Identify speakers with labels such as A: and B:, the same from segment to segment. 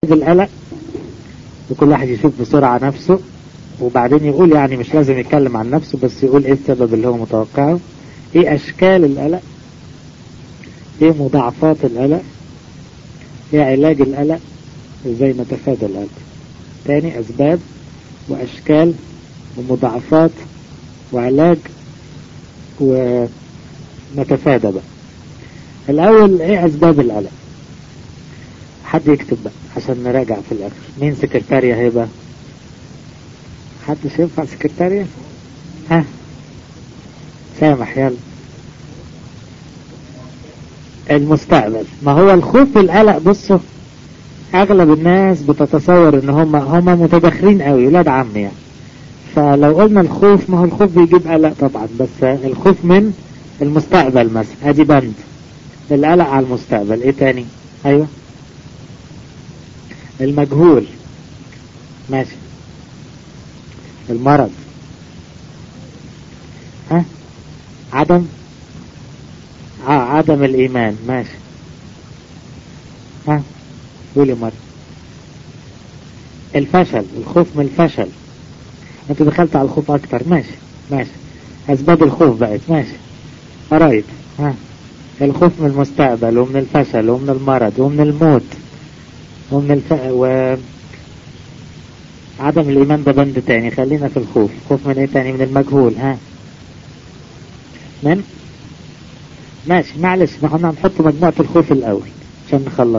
A: القلق وكل واحد يشوف بسرعة نفسه وبعدين يقول يعني مش لازم يتكلم عن نفسه بس يقول ايه السبب اللي هو متوقعه ايه اشكال القلق ايه مضاعفات القلق ايه علاج القلق ازاي نتفادى القلق تاني اسباب واشكال ومضاعفات وعلاج ونتفادى بقى الاول ايه اسباب القلق حد يكتب بقى عشان نراجع في الاخر مين سكرتارية هيبقى حد ينفع سكرتارية ها سامح يلا المستقبل ما هو الخوف والقلق بصوا اغلب الناس بتتصور ان هم هم متدخلين قوي ولاد عم يعني فلو قلنا الخوف ما هو الخوف بيجيب قلق طبعا بس الخوف من المستقبل مثلا ادي بند القلق على المستقبل ايه تاني ايوه المجهول ماشي المرض ها عدم اه عدم الايمان ماشي ها قولي مرة الفشل الخوف من الفشل انت دخلت على الخوف اكتر ماشي ماشي اسباب الخوف بقت ماشي قرايب ها الخوف من المستقبل ومن الفشل ومن المرض ومن الموت ومن الف... و عدم الإيمان ده بند تاني خلينا في الخوف خوف من ايه تاني من المجهول ها من ماشي معلش ما احنا هنحط مجموعة الخوف الأول عشان نخلص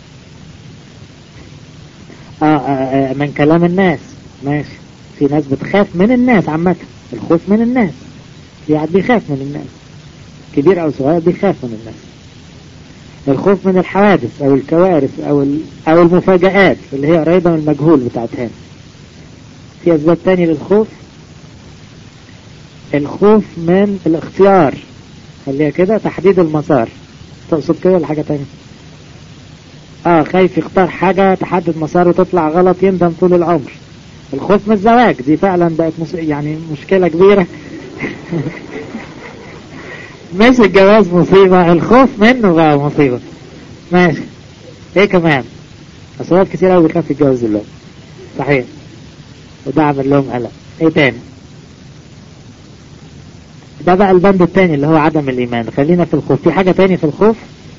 A: آه, آه, آه من كلام الناس ماشي في ناس بتخاف من الناس عامة الخوف من الناس في واحد بيخاف من الناس كبير أو صغير بيخاف من الناس الخوف من الحوادث او الكوارث او او المفاجآت اللي هي قريبة من المجهول بتاعت هنا في اسباب تانية للخوف الخوف من الاختيار خليها كده تحديد المسار تقصد كده ولا حاجة تانية اه خايف يختار حاجة تحدد مساره وتطلع غلط يندم طول العمر الخوف من الزواج دي فعلا بقت مس... يعني مشكلة كبيرة مش الجواز مصيبة الخوف منه بقى مصيبة ماشي ايه كمان اصوات كتير قوي بيخاف يتجوز دلوقتي صحيح وده عمل لهم قلق ايه تاني ده بقى البند التاني اللي هو عدم الايمان خلينا في الخوف في حاجة تاني في الخوف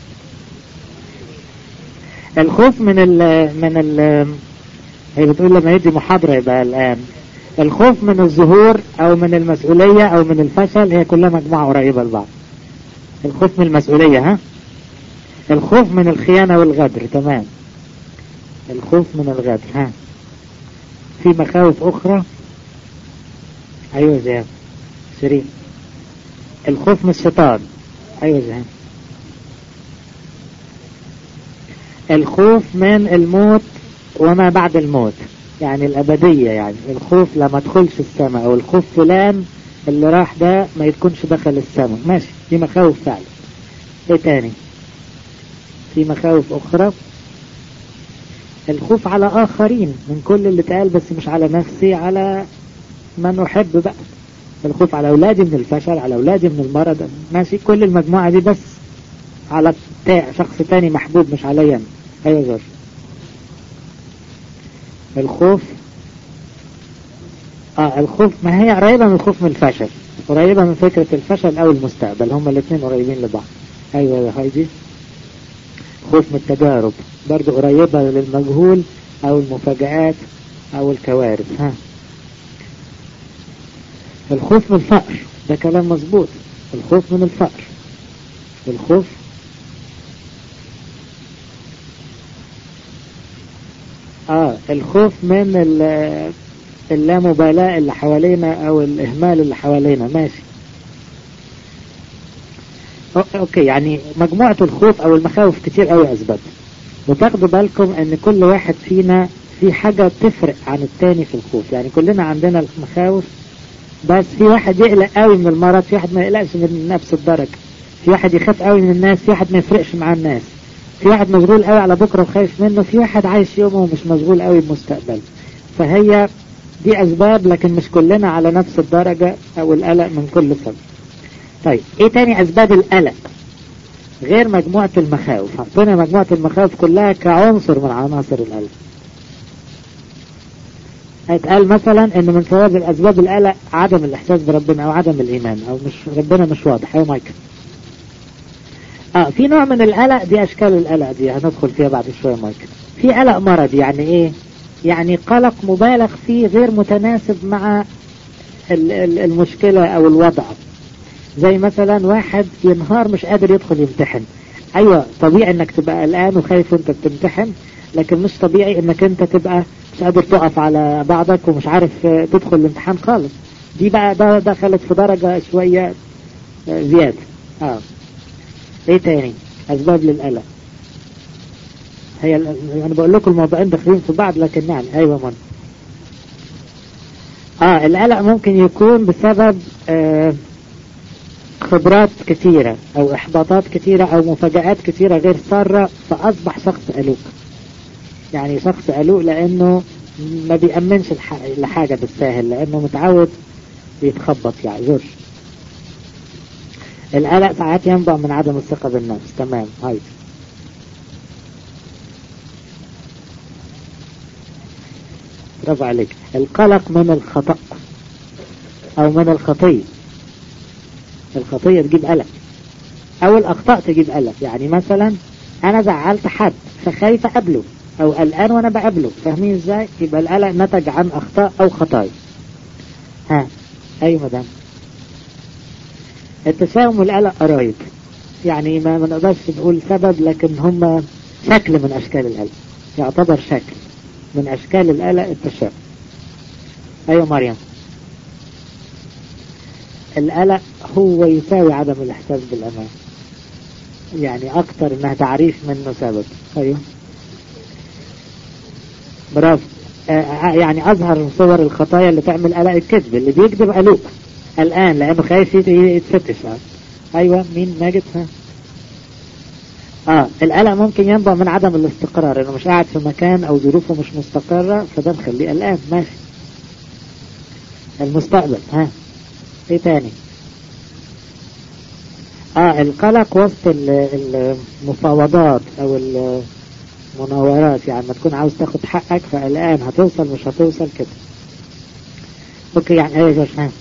A: الخوف من ال من ال هي بتقول لما يدي محاضرة يبقى الآن الخوف من الظهور او من المسؤولية او من الفشل هي كلها مجموعة قريبة لبعض الخوف من المسؤولية ها الخوف من الخيانة والغدر تمام الخوف من الغدر ها في مخاوف اخرى ايوه زين شيرين الخوف من الشيطان ايوه زين الخوف من الموت وما بعد الموت يعني الأبدية يعني الخوف لما ادخلش السماء أو الخوف فلان اللي راح ده ما يكونش دخل السماء ماشي دي مخاوف فعلا ايه تاني في مخاوف أخرى الخوف على آخرين من كل اللي اتقال بس مش على نفسي على من أحب بقى الخوف على أولادي من الفشل على أولادي من المرض ماشي كل المجموعة دي بس على شخص تاني محبوب مش عليا أيوة جورج الخوف اه الخوف ما هي قريبة من الخوف من الفشل قريبة من فكرة الفشل او المستقبل هما الاثنين قريبين لبعض ايوه يا هايدي خوف من التجارب برضو قريبة للمجهول او المفاجآت او الكوارث ها الخوف من الفقر ده كلام مظبوط الخوف من الفقر الخوف اه الخوف من اللامبالاة اللي حوالينا او الاهمال اللي حوالينا ماشي اوكي يعني مجموعة الخوف او المخاوف كتير قوي اسباب وتاخدوا بالكم ان كل واحد فينا في حاجة تفرق عن التاني في الخوف يعني كلنا عندنا المخاوف بس في واحد يقلق قوي من المرض في واحد ما يقلقش من نفس الدرجة في واحد يخاف قوي من الناس في واحد ما يفرقش مع الناس في واحد مشغول قوي على بكرة وخايف منه في واحد عايش يومه ومش مشغول قوي بمستقبل فهي دي أسباب لكن مش كلنا على نفس الدرجة أو القلق من كل سبب طيب إيه تاني أسباب القلق غير مجموعة المخاوف حطينا مجموعة المخاوف كلها كعنصر من عناصر القلق هيتقال مثلا ان من سبب الاسباب القلق عدم الاحساس بربنا او عدم الايمان او مش ربنا مش واضح ايوه مايكل اه في نوع من القلق دي اشكال القلق دي هندخل فيها بعد شويه مايكل في قلق مرض يعني ايه يعني قلق مبالغ فيه غير متناسب مع المشكلة او الوضع زي مثلا واحد ينهار مش قادر يدخل يمتحن ايوه طبيعي انك تبقى قلقان وخايف وانت بتمتحن لكن مش طبيعي انك انت تبقى مش قادر تقف على بعضك ومش عارف تدخل الامتحان خالص دي بقى ده دخلت في درجة شوية زيادة اه ايه تاني اسباب للقلق هي انا يعني بقول لكم الموضوعين داخلين في بعض لكن يعني ايوه من اه القلق ممكن يكون بسبب آه خبرات كثيرة او احباطات كثيرة او مفاجآت كثيرة غير سارة فاصبح شخص قلق يعني شخص قلق لانه ما بيأمنش لحاجة بالساهل لانه متعود بيتخبط يعني زور القلق ساعات ينبع من عدم الثقة بالنفس تمام هاي برافو عليك القلق من الخطأ او من الخطية الخطية تجيب قلق او الاخطاء تجيب قلق يعني مثلا انا زعلت حد فخايف اقابله او قلقان وانا بقابله فاهمين ازاي يبقى القلق نتج عن اخطاء او خطايا ها ايوه مدام التشاؤم والقلق قرايب يعني ما ما نقدرش نقول سبب لكن هم شكل من اشكال القلق يعتبر شكل من اشكال القلق التشاؤم ايوه مريم القلق هو يساوي عدم الاحساس بالامان يعني اكتر انها تعريف منه سبب ايوه برافو آه يعني اظهر صور الخطايا اللي تعمل قلق الكذب اللي بيكذب قلق الان لانه خايف يتفتش آه. ايوه مين ماجد ها اه القلق ممكن ينبع من عدم الاستقرار انه مش قاعد في مكان او ظروفه مش مستقرة فده مخليه قلقان ماشي المستقبل ها ايه تاني اه القلق وسط المفاوضات او المناورات يعني ما تكون عاوز تاخد حقك فقلقان هتوصل مش هتوصل كده اوكي يعني ايه يا ها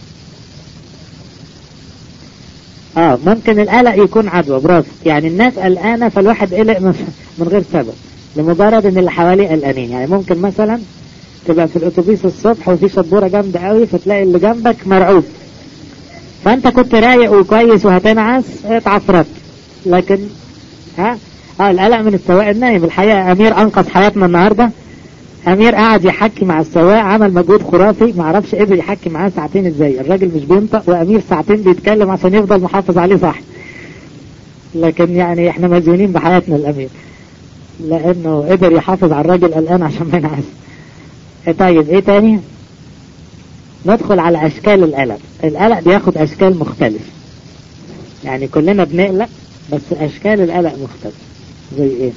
A: اه ممكن القلق يكون عدوى برافو يعني الناس قلقانه فالواحد قلق من غير سبب لمجرد ان اللي حواليه قلقانين يعني ممكن مثلا تبقى في الاتوبيس الصبح وفي شبوره جامده قوي فتلاقي اللي جنبك مرعوب فانت كنت رايق وكويس وهتنعس اتعفرت لكن ها اه القلق من السواق النايم الحقيقه امير انقذ حياتنا النهارده امير قاعد يحكي مع السواق عمل مجهود خرافي ما اعرفش قدر يحكي معاه ساعتين ازاي الراجل مش بينطق وامير ساعتين بيتكلم عشان يفضل محافظ عليه صح لكن يعني احنا مديونين بحياتنا الامير لانه قدر يحافظ على الراجل الان عشان ما ينعس طيب ايه تاني ندخل على اشكال القلق القلق بياخد اشكال مختلفة يعني كلنا بنقلق بس اشكال القلق مختلفة زي ايه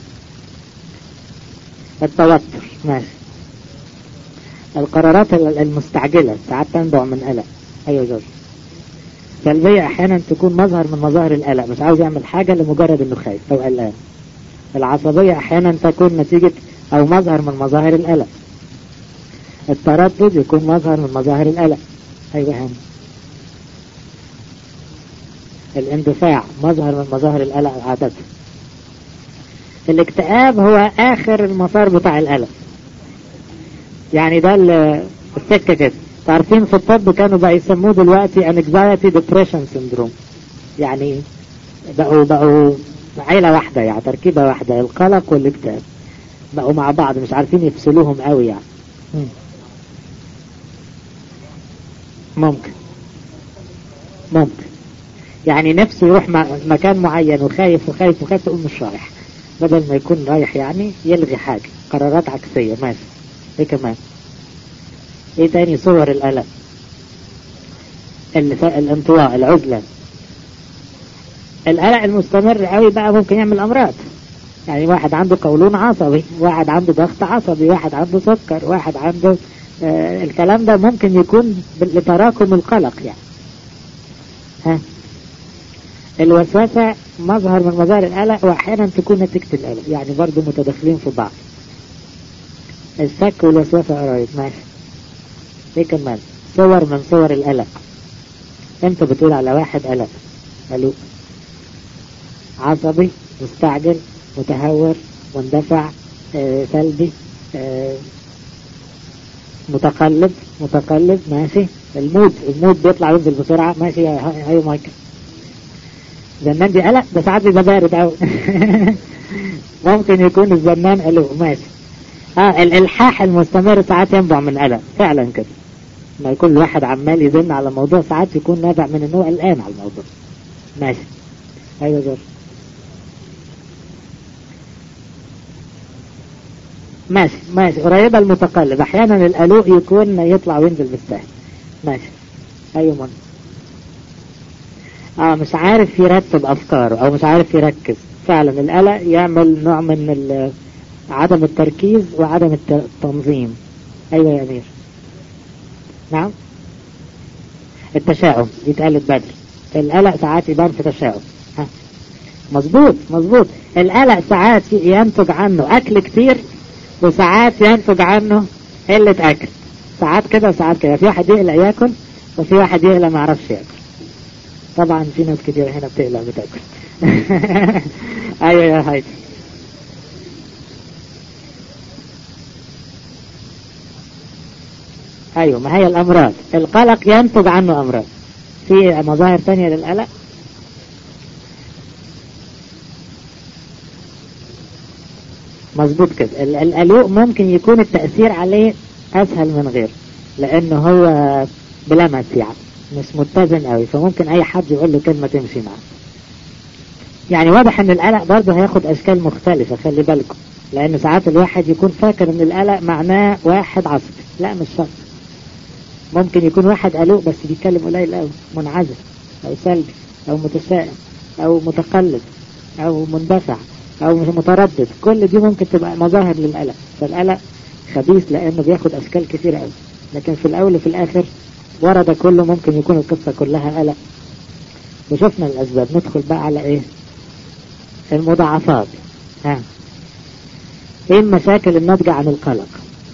A: التوتر ماشي القرارات المستعجلة ساعات تنبع من قلق ايوه جورج سلبية احيانا تكون مظهر من مظاهر القلق مش عاوز يعمل حاجة لمجرد انه خايف او قلقان العصبية احيانا تكون نتيجة او مظهر من مظاهر القلق التردد يكون مظهر من مظاهر القلق ايوه هم الاندفاع مظهر من مظاهر القلق عادة الاكتئاب هو اخر المسار بتاع القلق يعني ده السكة كده تعرفين في الطب كانوا بقى يسموه دلوقتي anxiety depression syndrome يعني بقوا بقوا عيلة واحدة يعني تركيبة واحدة القلق والاكتئاب بقوا مع بعض مش عارفين يفصلوهم قوي يعني ممكن ممكن يعني نفسه يروح مكان معين وخايف وخايف وخايف تقول مش رايح بدل ما يكون رايح يعني يلغي حاجة قرارات عكسية ماشي ايه كمان ايه تاني صور القلق الانطواء العزلة القلق المستمر قوي بقى ممكن يعمل امراض يعني واحد عنده قولون عصبي واحد عنده ضغط عصبي واحد عنده سكر واحد عنده آه الكلام ده ممكن يكون لتراكم القلق يعني ها الوسوسة مظهر من مظاهر القلق واحيانا تكون نتيجة القلق يعني برضو متداخلين في بعض الشك والوسوسة قريب ماشي ايه كمان صور من صور القلق انت بتقول على واحد قلق قلق عصبي مستعجل متهور مندفع آه سلبي آه متقلب متقلب ماشي المود المود بيطلع وينزل بسرعة ماشي يا هاي مايكل زنان دي قلق ده ساعات بيبقى بارد قوي ممكن يكون الزنان قلق ماشي اه الالحاح المستمر ساعات ينبع من قلق فعلا كده ما يكون الواحد عمال يزن على موضوع ساعات يكون نابع من انه قلقان على الموضوع ماشي ايوه جر ماشي ماشي قريبة المتقلب احيانا القلوق يكون يطلع وينزل بالسهل ماشي ايوه من اه مش عارف يرتب افكاره او مش عارف يركز فعلا القلق يعمل نوع من عدم التركيز وعدم التنظيم ايوه يا امير نعم التشاؤم دي اتقالت بدري القلق ساعات يبان في تشاؤم ها مظبوط مظبوط القلق ساعات ينتج عنه اكل كتير وساعات ينتج عنه قلة اكل ساعات كده وساعات كده في واحد يقلق ياكل وفي واحد يقلق ما يعرفش ياكل طبعا في ناس كتير هنا بتقلق بتاكل ايوه يا هايدي ايوه ما هي الامراض القلق ينتج عنه امراض في مظاهر ثانية للقلق مظبوط كده القلق ممكن يكون التأثير عليه اسهل من غيره لانه هو بلمس يعني مش متزن قوي فممكن اي حد يقول له كلمة تمشي معاه يعني واضح ان القلق برضه هياخد اشكال مختلفة خلي بالكم لان ساعات الواحد يكون فاكر ان القلق معناه واحد عصبي لا مش شرط ممكن يكون واحد قلق بس بيتكلم قليل قوي منعزل او سلبي او متشائم او متقلب او مندفع او مش متردد كل دي ممكن تبقى مظاهر للقلق فالقلق خبيث لانه بياخد اشكال كتير قوي لكن في الاول وفي الاخر ورا ده كله ممكن يكون القصة كلها قلق وشفنا الاسباب ندخل بقى على ايه المضاعفات ها ايه المشاكل الناتجة عن القلق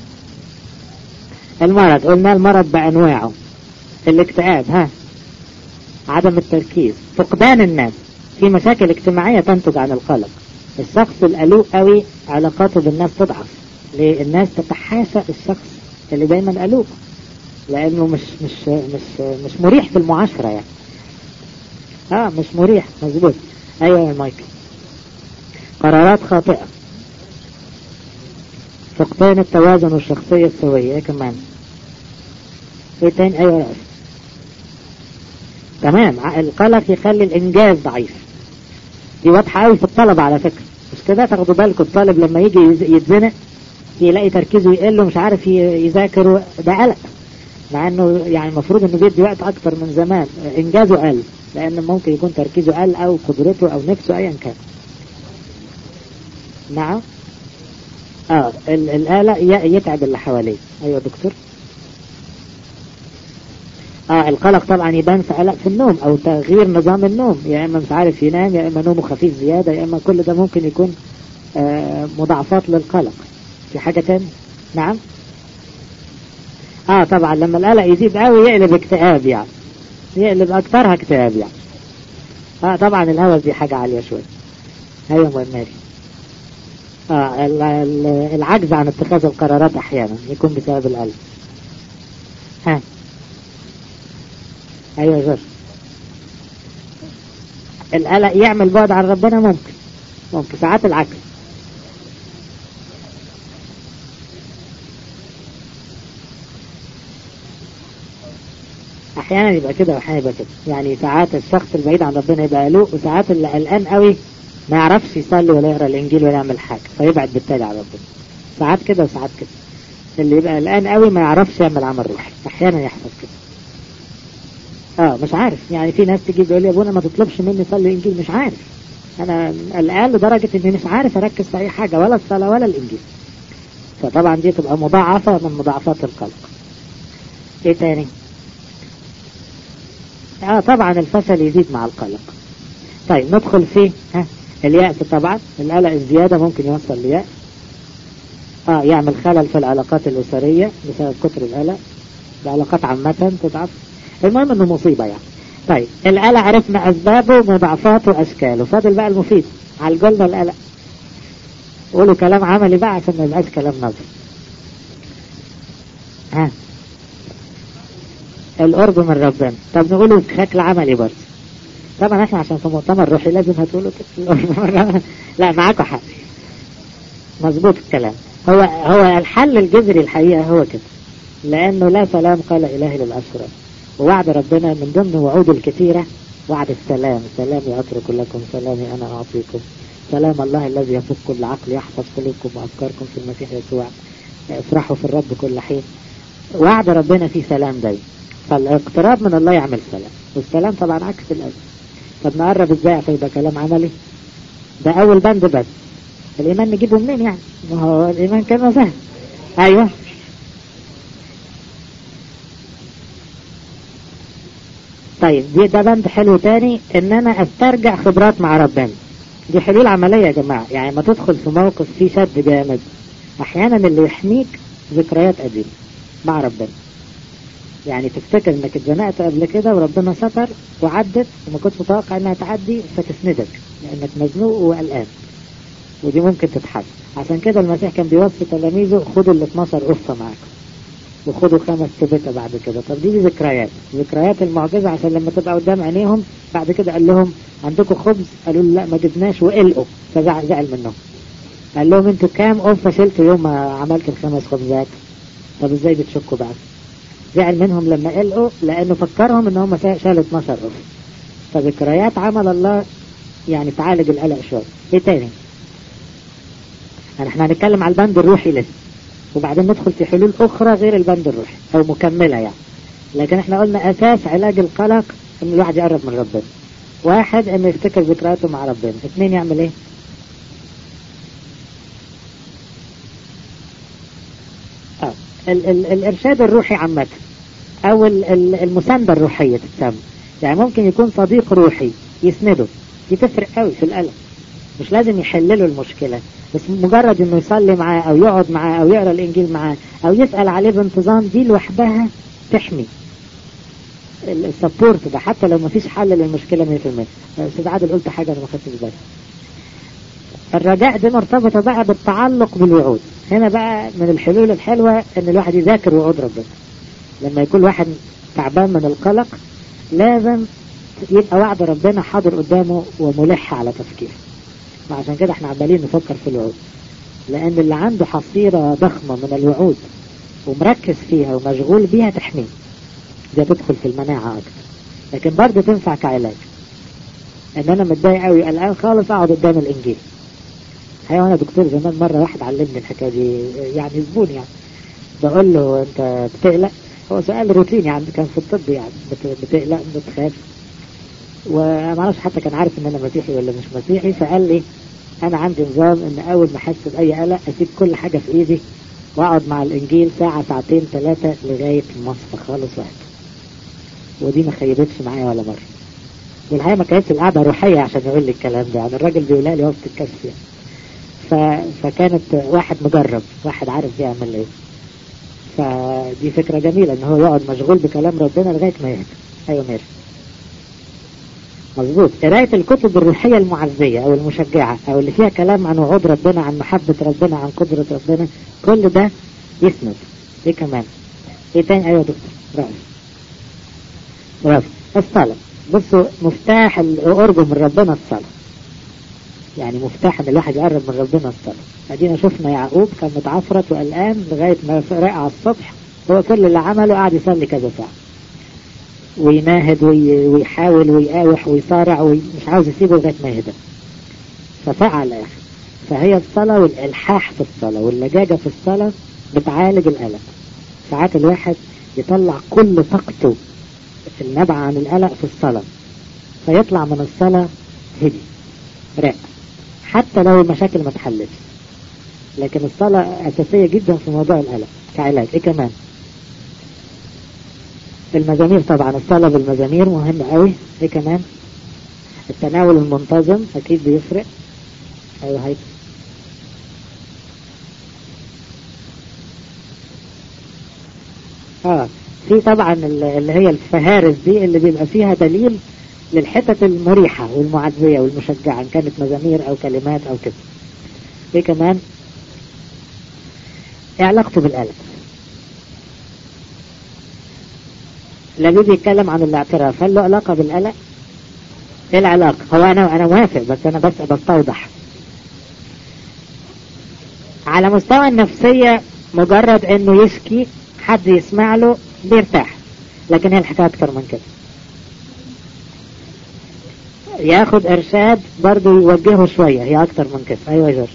A: المرض قلنا المرض بأنواعه الاكتئاب ها عدم التركيز فقدان الناس في مشاكل اجتماعية تنتج عن القلق الشخص القلوق قوي علاقاته بالناس تضعف ليه الناس تتحاشى الشخص اللي دايما قلوق لانه مش مش مش مش مريح في المعاشرة يعني اه مش مريح مظبوط ايوه يا مايكل قرارات خاطئة فقدان التوازن والشخصية السوية ايه كمان ايه تاني ايوه رأس. تمام القلق يخلي الانجاز ضعيف دي واضحة قوي في الطلبة على فكرة مش كده تاخدوا بالكم الطالب لما يجي يتزنق يلاقي تركيزه يقل ومش عارف يذاكر ده قلق مع انه يعني المفروض انه بيدي وقت اكتر من زمان انجازه قل لان ممكن يكون تركيزه قل او قدرته او نفسه ايا كان نعم اه القلق يتعب اللي حواليه ايوه دكتور اه القلق طبعا يبان في قلق في النوم او تغيير نظام النوم يا اما مش عارف ينام يا اما نومه خفيف زيادة يا اما كل ده ممكن يكون آه مضاعفات للقلق في حاجة تاني نعم اه طبعا لما القلق يزيد قوي يقلب اكتئاب يعني يقلب اكترها اكتئاب يعني اه طبعا الهوس دي حاجة عالية شوية ايوه مهم ماشي آه العجز عن اتخاذ القرارات احيانا يكون بسبب القلب ها ايوه جر القلق يعمل بعد عن ربنا ممكن ممكن ساعات العكس احيانا يبقى كده واحيانا يبقى كده يعني ساعات الشخص البعيد عن ربنا يبقى قلق وساعات اللي قلقان قوي ما يعرفش يصلي ولا يقرا الانجيل ولا يعمل حاجه فيبعد بالتالي عن ربنا ساعات كده وساعات كده اللي يبقى قلقان قوي ما يعرفش يعمل عمل روحي احيانا يحصل كده اه مش عارف يعني في ناس تيجي تقول لي يا ابونا ما تطلبش مني صلي انجيل مش عارف انا قلقان لدرجه اني مش عارف اركز في اي حاجه ولا الصلاه ولا الانجيل فطبعا دي تبقى مضاعفه من مضاعفات القلق ايه تاني اه طبعا الفشل يزيد مع القلق طيب ندخل في ها اليأس طبعا القلق الزيادة ممكن يوصل ليأس اه يعمل خلل في العلاقات الأسرية بسبب كتر القلق العلاقات عامة تضعف المهم انه مصيبة يعني طيب القلق عرفنا أسبابه مضاعفاته وأشكاله فاضل بقى المفيد عالجولنا القلق قولوا كلام عملي بقى عشان ما يبقاش كلام نظري ها القرب من ربنا طب نقوله بشكل عملي برضه طبعا احنا عشان في مؤتمر روحي لازم هتقولوا كده القرب من ربنا لا معاكم حق مظبوط الكلام هو هو الحل الجذري الحقيقة هو كده لأنه لا سلام قال إلهي للأشرار ووعد ربنا من ضمن وعوده الكثيرة وعد السلام سلامي أترك لكم سلامي أنا أعطيكم سلام الله الذي يفوق كل عقل يحفظ قلوبكم وأفكاركم في المسيح يسوع افرحوا في الرب كل حين وعد ربنا فيه سلام دايما فالاقتراب من الله يعمل سلام والسلام طبعا عكس الأذى طب نقرب ازاي عشان يبقى كلام عملي ده أول بند بس الإيمان نجيبه منين يعني ما هو الإيمان كما سهل أيوه طيب دي ده بند حلو تاني ان انا استرجع خبرات مع ربنا دي حلول عملية يا جماعة يعني ما تدخل في موقف فيه شد جامد احيانا اللي يحميك ذكريات قديمة مع ربنا يعني تفتكر انك اتزنقت قبل كده وربنا ستر وعدت وما كنت متوقع انها تعدي فتسندك لانك مزنوق وقلقان ودي ممكن تتحل عشان كده المسيح كان بيوصي تلاميذه خدوا ال 12 قصة معاكم وخدوا خمس سبتة بعد كده طب دي, دي ذكريات ذكريات المعجزة عشان لما تبقى قدام عينيهم بعد كده قال لهم عندكم خبز قالوا له لا ما جبناش وقلقوا فزعل زعل منهم قال لهم انتوا كام قفة شلتوا يوم ما عملت الخمس خبزات طب ازاي بتشكوا بقى زعل منهم لما قلقوا لانه فكرهم ان هم شالوا 12 قفة فذكريات عمل الله يعني تعالج القلق شوية ايه تاني يعني احنا هنتكلم على البند الروحي لسه وبعدين ندخل في حلول أخرى غير البند الروحي أو مكملة يعني لكن احنا قلنا أساس علاج القلق إن الواحد يقرب من ربنا واحد إنه يفتكر ذكرياته مع ربنا اثنين يعمل إيه؟ آه. ال ال الإرشاد الروحي عامة أو ال ال المساندة الروحية تتسمى يعني ممكن يكون صديق روحي يسنده دي تفرق قوي في القلق مش لازم يحلله المشكلة بس مجرد انه يصلي معاه او يقعد معاه او يقرا الانجيل معاه او يسال عليه بانتظام دي لوحدها تحمي السبورت ده حتى لو ما فيش حل للمشكله 100% استاذ عادل قلت حاجه انا ما خدتش بالي الرجاء دي مرتبطه بقى بالتعلق بالوعود هنا بقى من الحلول الحلوه ان الواحد يذاكر وعود ربنا لما يكون واحد تعبان من القلق لازم يبقى وعد ربنا حاضر قدامه وملح على تفكيره وعشان كده احنا عمالين نفكر في الوعود لان اللي عنده حصيرة ضخمة من الوعود ومركز فيها ومشغول بيها تحميه دي تدخل في المناعة اكتر لكن برضه تنفع كعلاج ان انا متضايق قوي قلقان خالص اقعد قدام الانجيل ايوه انا دكتور زمان مرة واحد علمني الحكاية دي يعني زبون يعني بقول له انت بتقلق هو سؤال روتين يعني كان في الطب يعني بتقلق بتخاف وما اعرفش حتى كان عارف ان انا مسيحي ولا مش مسيحي فقال لي انا عندي نظام ان اول ما احس باي قلق اسيب كل حاجه في ايدي واقعد مع الانجيل ساعه ساعتين ثلاثه لغايه ما اصفى خالص وقت ودي ما خيبتش معايا ولا مره والحقيقه ما كانتش القعده روحيه عشان يقول لي الكلام ده يعني الراجل بيقولها لي وقت الكشف يعني ف... فكانت واحد مجرب واحد عارف بيعمل ايه فدي فكره جميله ان هو يقعد مشغول بكلام ربنا لغايه ما يهدى ايوه ماشي مظبوط قراية الكتب الروحية المعزية أو المشجعة أو اللي فيها كلام عن وعود ربنا عن محبة ربنا عن قدرة ربنا كل ده يسند إيه كمان إيه تاني أيوة دكتور رأس رأس الصلاة بصوا مفتاح القرب من ربنا الصلاة يعني مفتاح ان الواحد يقرب من ربنا الصلاة ادينا شفنا يعقوب كان متعفرت وقلقان لغاية ما رقع على السطح هو كل اللي عمله قاعد يصلي كذا ساعة ويناهد ويحاول ويقاوح ويصارع ومش عاوز يسيبه لغاية ما يهدى ففعل يا أخي فهي الصلاة والإلحاح في الصلاة واللجاجة في الصلاة بتعالج القلق ساعات الواحد يطلع كل طاقته النبع عن القلق في الصلاة فيطلع من الصلاة هدي راق حتى لو المشاكل ما تحلتش لكن الصلاة أساسية جدا في موضوع القلق كعلاج إيه كمان المزامير طبعا الصلاة بالمزامير مهم قوي ايه كمان التناول المنتظم اكيد بيفرق ايوه هيك اه في طبعا اللي هي الفهارس دي اللي بيبقى فيها دليل للحتت المريحة والمعزية والمشجعة إن كانت مزامير أو كلمات أو كده إيه كمان إيه علاقته بالقلب لما بيتكلم عن الاعتراف هل له علاقة بالقلق ايه العلاقة هو انا انا موافق بس انا بس بستوضح على مستوى النفسية مجرد انه يشكي حد يسمع له بيرتاح لكن هي الحكاية اكتر من كده ياخد ارشاد برضه يوجهه شوية هي اكتر من كده ايوه جر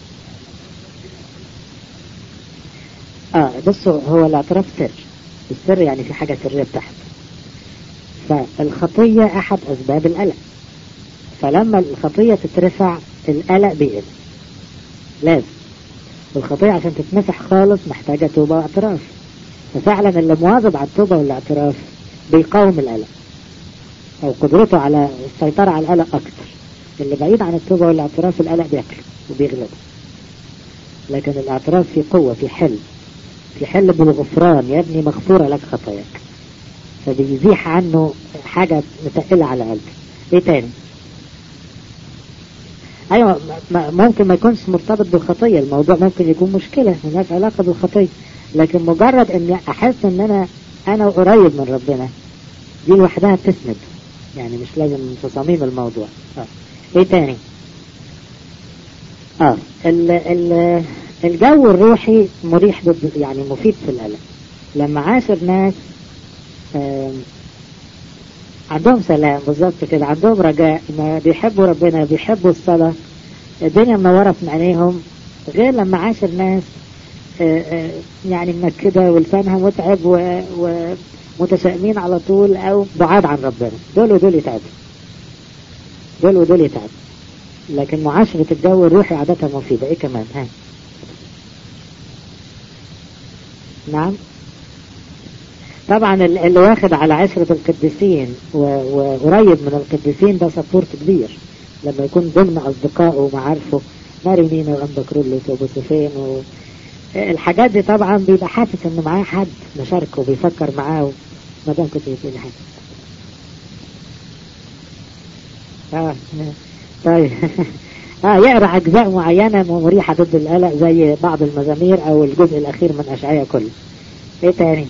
A: اه بصوا هو الاعتراف سر السر يعني في حاجة سرية تحت فالخطية احد اسباب القلق فلما الخطية تترفع القلق بيقل لازم والخطية عشان تتمسح خالص محتاجة توبة واعتراف ففعلا اللي مواظب على التوبة والاعتراف بيقاوم القلق او قدرته على السيطرة على القلق اكتر اللي بعيد عن التوبة والاعتراف القلق بياكله وبيغلبه لكن الاعتراف في قوة في حل في حل بالغفران يا ابني مغفورة لك خطاياك فبيزيح عنه حاجة متقلة على قلبه ايه تاني ايوه ممكن ما يكونش مرتبط بالخطية الموضوع ممكن يكون مشكلة ملهاش علاقة بالخطية لكن مجرد اني احس ان انا انا قريب من ربنا دي لوحدها تسند يعني مش لازم في صميم الموضوع اه ايه تاني اه ال ال الجو الروحي مريح يعني مفيد في القلق لما عاشر ناس عندهم سلام بالظبط كده عندهم رجاء ما بيحبوا ربنا بيحبوا الصلاة الدنيا منورة في عينيهم غير لما عاشر ناس يعني منكدة ولسانها متعب ومتشائمين على طول او بعاد عن ربنا دول ودول يتعبوا دول ودول يتعبوا لكن معاشرة الجو الروحي عادة مفيدة ايه كمان ها نعم طبعا اللي واخد على عشرة القديسين وقريب من القديسين ده سبورت كبير لما يكون ضمن أصدقائه ومعارفه ماري مينا وأندكرولوس وبوسفين و... الحاجات دي طبعا بيبقى حاسس انه معاه حد مشاركه بيفكر معاه ما دام كنت بتقولي حاجة اه طيب اه يقرا اجزاء معينة مريحة ضد القلق زي بعض المزامير او الجزء الاخير من اشعياء كله ايه تاني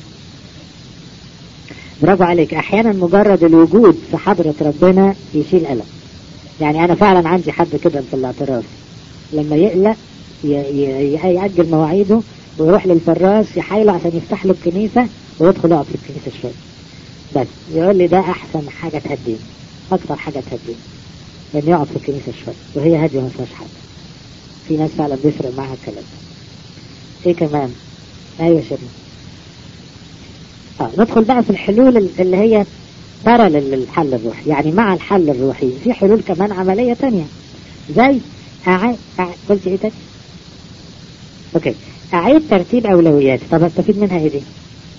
A: برافو عليك احيانا مجرد الوجود في حضرة ربنا يشيل قلق يعني انا فعلا عندي حد كده في الاعتراف لما يقلق يأجل مواعيده ويروح للفراش يحايله عشان يفتح له الكنيسة ويدخل يقعد في الكنيسة شوية بس يقول لي ده احسن حاجة تهديني اكتر حاجة تهديني لان يقعد في الكنيسة شوية وهي هادية ما فيهاش حاجة في ناس فعلا بيفرق معاها الكلام ايه كمان ايوه شرنا آه ندخل بقى في الحلول اللي هي ترى للحل الروحي يعني مع الحل الروحي في حلول كمان عملية تانية زي أعيد أعيد قلت ايه تاني اوكي اعيد ترتيب اولوياتي طب استفيد منها ايه دي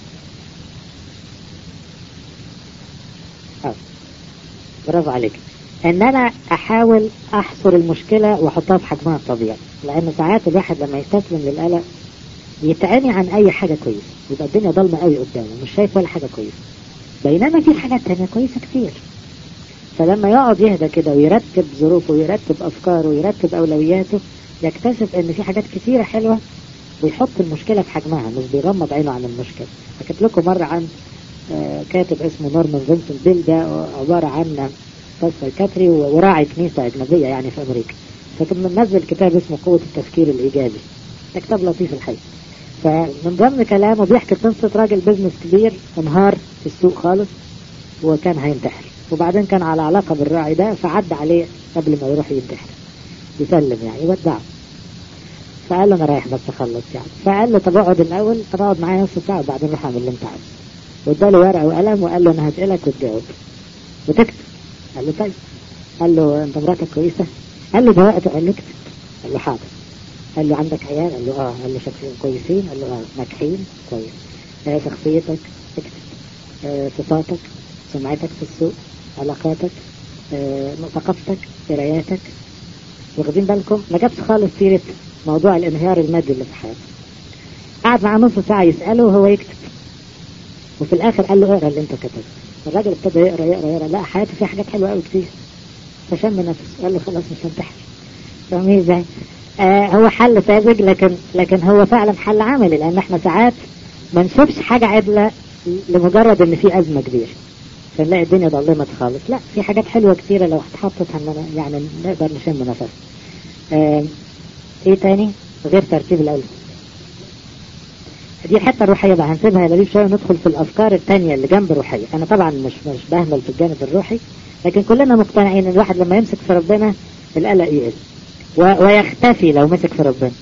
A: اه برافو عليك ان انا احاول احصر المشكلة واحطها في حجمها الطبيعي لان ساعات الواحد لما يستسلم للقلق يتعاني عن اي حاجة كويسة يبقى الدنيا ضلمة قوي قدامه مش شايف ولا حاجة كويسة بينما في حاجات تانية كويسة كتير فلما يقعد يهدى كده ويرتب ظروفه ويرتب افكاره ويرتب اولوياته يكتشف ان في حاجات كتيرة حلوة ويحط المشكلة في حجمها مش بيغمض عينه عن المشكلة حكيت لكم مرة عن كاتب اسمه نورمان فينسنت بيل ده عبارة عن سايكاتري وراعي كنيسة أجنبية يعني في أمريكا فكان منزل كتاب اسمه قوة التفكير الإيجابي كتاب لطيف الحقيقة فمن ضمن كلامه بيحكي قصة راجل بزنس كبير انهار في السوق خالص وكان هينتحر وبعدين كان على علاقة بالراعي ده فعد عليه قبل ما يروح ينتحر يسلم يعني يودعه فقال له انا رايح بس اخلص يعني فقال له طب اقعد الاول طب اقعد معايا نص ساعه وبعدين روح اعمل اللي انت عايزه واداله ورقه وقلم وقال له انا هسالك وتجاوب وتكتب قال له طيب قال له انت مراتك كويسه قال له ده وقته قال له اكتب قال له حاضر قال له عندك عيال قال له اه قال له شكلهم كويسين قال له اه ناجحين كويس آه شخصيتك اكتب آه صفاتك سمعتك في السوق علاقاتك آه، ثقافتك قراياتك واخدين بالكم ما جابش خالص سيرة موضوع الانهيار المادي اللي في حياته قعد معاه نص ساعة يسأله وهو يكتب وفي الآخر قال له اقرا اللي انت كتبته الراجل ابتدى يقرا يقرا يقرا لا حياته فيها حاجات حلوة قوي كتير فشم نفسه قال له خلاص مش هنتحر فاهمين ازاي؟ آه هو حل ساذج لكن لكن هو فعلا حل عملي لان احنا ساعات ما نشوفش حاجة عدلة لمجرد ان في ازمة كبيرة فنلاقي الدنيا ضلمت خالص لا في حاجات حلوة كتيرة لو اتحطت هننا يعني نقدر نشم نفس آه ايه تاني غير ترتيب الأولى دي الحتة الروحية بقى هنسيبها لبيب شوية وندخل في الأفكار التانية اللي جنب الروحية أنا طبعا مش مش بهمل في الجانب الروحي لكن كلنا مقتنعين إن الواحد لما يمسك في ربنا القلق يقل و- ويختفي لو مسك في ربنا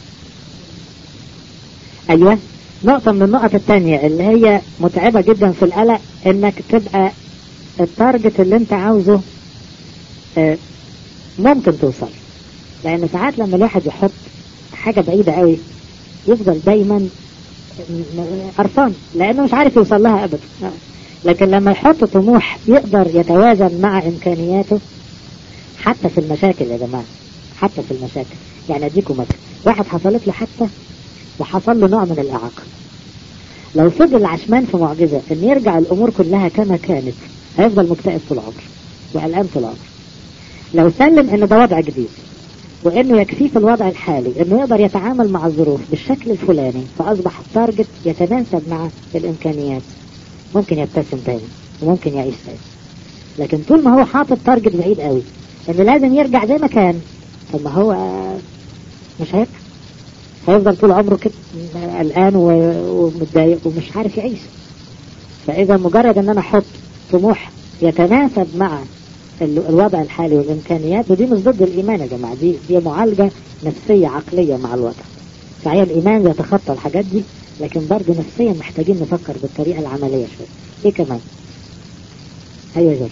A: أيوة نقطة من النقط التانية اللي هي متعبة جدا في القلق إنك تبقى التارجت اللي أنت عاوزه آه، ممكن توصل لأن ساعات لما الواحد يحط حاجة بعيدة قوي يفضل دايما م- م- قرفان لأنه مش عارف يوصل لها أبدا آه. لكن لما يحط طموح يقدر يتوازن مع إمكانياته حتى في المشاكل يا جماعة حتى في المشاكل يعني أديكم مثل واحد حصلت له حتى وحصل له نوع من الإعاقة لو فضل عشمان في معجزة إن يرجع الأمور كلها كما كانت هيفضل مكتئب طول عمره وقلقان طول عمره لو سلم إن ده وضع جديد وإنه يكفيه في الوضع الحالي إنه يقدر يتعامل مع الظروف بالشكل الفلاني فأصبح التارجت يتناسب مع الإمكانيات ممكن يبتسم تاني وممكن يعيش تاني لكن طول ما هو حاطط تارجت بعيد قوي إنه لازم يرجع زي ما كان طب ما هو آه، مش هيرجع هيفضل طول عمره كده قلقان و- ومتضايق ومش عارف يعيش فإذا مجرد إن أنا أحط طموح يتناسب مع ال- الوضع الحالي والإمكانيات ودي مش ضد الإيمان يا جماعة دي دي معالجة نفسية عقلية مع الوضع صحيح الإيمان يتخطى الحاجات دي لكن برضه نفسيا محتاجين نفكر بالطريقة العملية شوية إيه كمان؟ أيوة يا جورج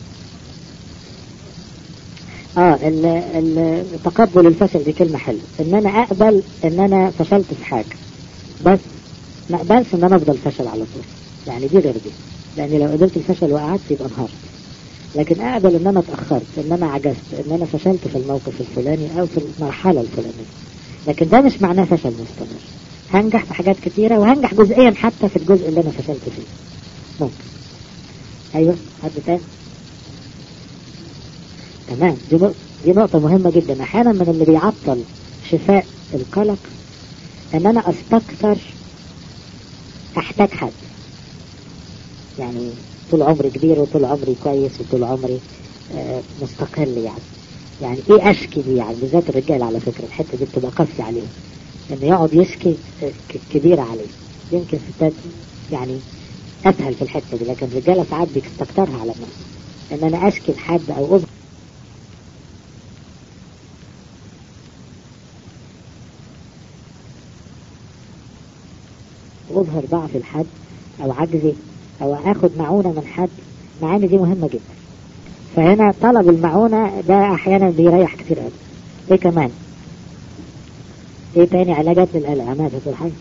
A: اه ال- ال- تقبل الفشل دي كلمة حلوة ان انا اقبل ان انا فشلت في حاجة بس ما اقبلش ان انا افضل فشل على طول يعني دي غير دي لان لو قبلت الفشل وقعدت يبقى انهارت لكن اقبل ان انا اتأخرت ان انا عجزت ان انا فشلت في الموقف الفلاني او في المرحلة الفلانية لكن ده مش معناه فشل مستمر هنجح في حاجات كتيرة وهنجح جزئيا حتى في الجزء اللي انا فشلت فيه ممكن ايوه حد تاني تمام دي نقطة دي نقطة مهمة جدا أحيانا من اللي بيعطل شفاء القلق إن أنا أستكثر أحتاج حد يعني طول عمري كبير وطول عمري كويس وطول عمري آه، مستقل يعني يعني إيه أشكي دي يعني بالذات الرجال على فكرة الحتة دي بتبقى قاسية عليهم إنه يقعد يشكي آه، ك- كبيرة عليه يمكن ستات يعني أسهل في الحتة دي لكن الرجالة ساعات بتستكترها على الناس إن أنا أشكي لحد أو أظهر اظهر ضعف الحد او عجزي او اخد معونة من حد معاني دي مهمة جدا فهنا طلب المعونة ده احيانا بيريح كتير قوي ايه كمان ايه تاني علاجات للقلق عماد هتقول حاجة